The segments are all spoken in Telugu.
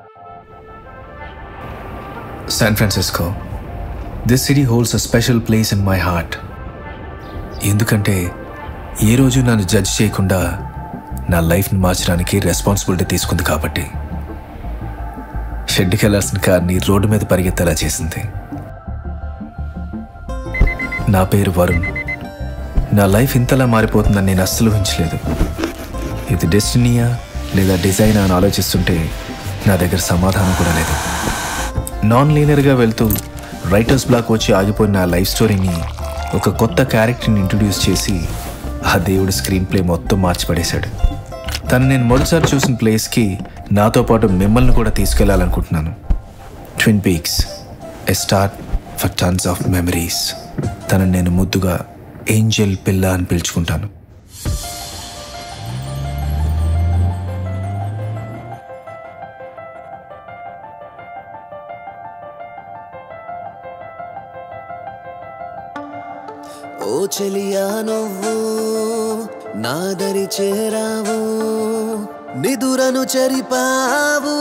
San Francisco. This city holds a special place in my heart. ఎందుకంటే ఏ రోజు నన్ను జడ్జ్ చేయకుండా నా లైఫ్ని మార్చడానికి రెస్పాన్సిబిలిటీ తీసుకుంది కాబట్టి షెడ్కి వెళ్ళాల్సిన కార్ని రోడ్డు మీద పరిగెత్తేలా చేసింది నా పేరు వరుణ్ నా లైఫ్ ఇంతలా మారిపోతుందని నేను అస్సలు ఊహించలేదు ఇది డెస్టినీయా లేదా డిజైనా అని ఆలోచిస్తుంటే నా దగ్గర సమాధానం కూడా లేదు నాన్ లీనియర్గా వెళ్తూ రైటర్స్ బ్లాక్ వచ్చి ఆగిపోయిన నా లైఫ్ స్టోరీని ఒక కొత్త క్యారెక్టర్ని ఇంట్రడ్యూస్ చేసి ఆ దేవుడు స్క్రీన్ ప్లే మొత్తం మార్చిపడేశాడు తను నేను మొదటిసారి చూసిన ప్లేస్కి నాతో పాటు మిమ్మల్ని కూడా తీసుకెళ్లాలనుకుంటున్నాను twin peaks a start for tons of memories తనని నేను ముద్దుగా ఏంజల్ పిల్ల అని పిలుచుకుంటాను ఓ చెలియా నువ్వు నాదరి చేరావు నిదురను చెరిపావు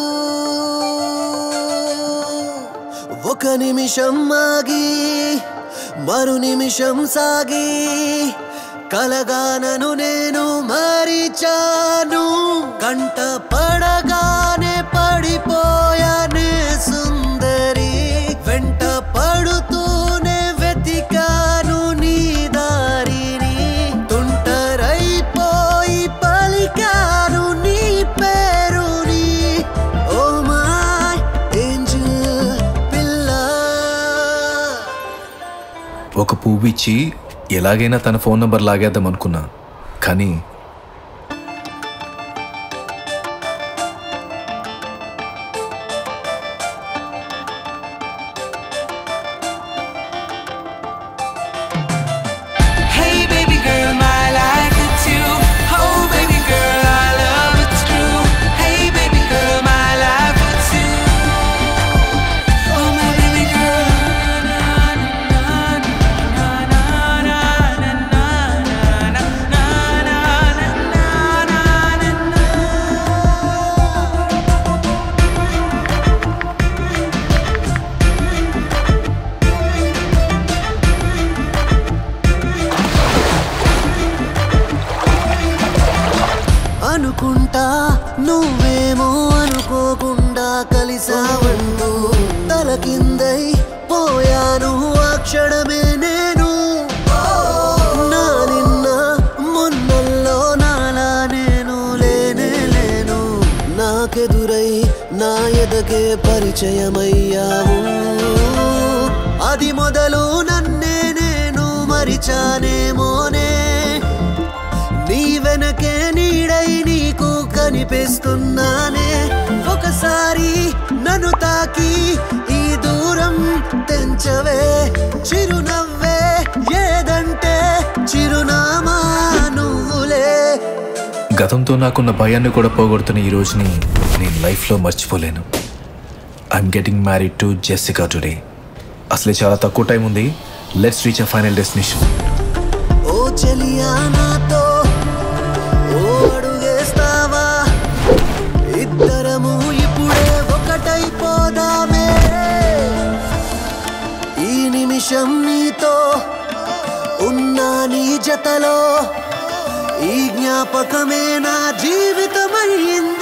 ఒక నిమిషం ఆగి మరు నిమిషం సాగి కలగానను నేను మరిచాను కంట పడగానే పడిపోయానే సుందరి వెంట పడుతూనే వెతికాను నీ దారిని తుంటరైపోయి పలికాను నీ పేరుని ఓ మై ఏంజల్ పిల్ల ఒక పువ్వు ఇచ్చి ఎలాగైనా తన ఫోన్ నంబర్ లాగేద్దాం అనుకున్నా కానీ Hey baby girl, my life it's you. Oh baby girl, I love it's true. Hey baby girl, my life it's you. Oh my baby girl. Na, na, na, na, na, na, na, na, na, na, na, na, na, na, na. అనుకుంటా నువ్వేమో అనుకోకుండా కలిసావంటూ తల కిందై పోయాను ఆ క్షణమే నేను నా నిన్న మొన్నల్లో నాలా నేను లేనే లేను నాకెదురై నా ఎదగే పరిచయమయ్యావు అది మొదలు నన్నే నేను మరిచానేమోనే నీ వెనకే నీడై నీకు కనిపిస్తున్నానే ఒకసారి నన్ను తాకి ఈ దూరం తెంచవే చిరునవ్వే ఏదంటే చిరునామా నువ్వులే గతంతో నాకున్న భయాన్ని కూడా పోగొడుతున్న ఈ రోజుని నేను లైఫ్లో మర్చిపోలేను I'm getting married to Jessica today అసలే చాలా తక్కువ టైం ఉంది let's reach a final destination ఓ చెలియా నాతో ఓ అడుగేస్తావా ఇద్దరము ఇప్పుడే ఒకటైపోదామే ఈ నిమిషం నీతో ఉన్నా నీ జతలో ఈ జ్ఞాపకమే నా జీవితమైంది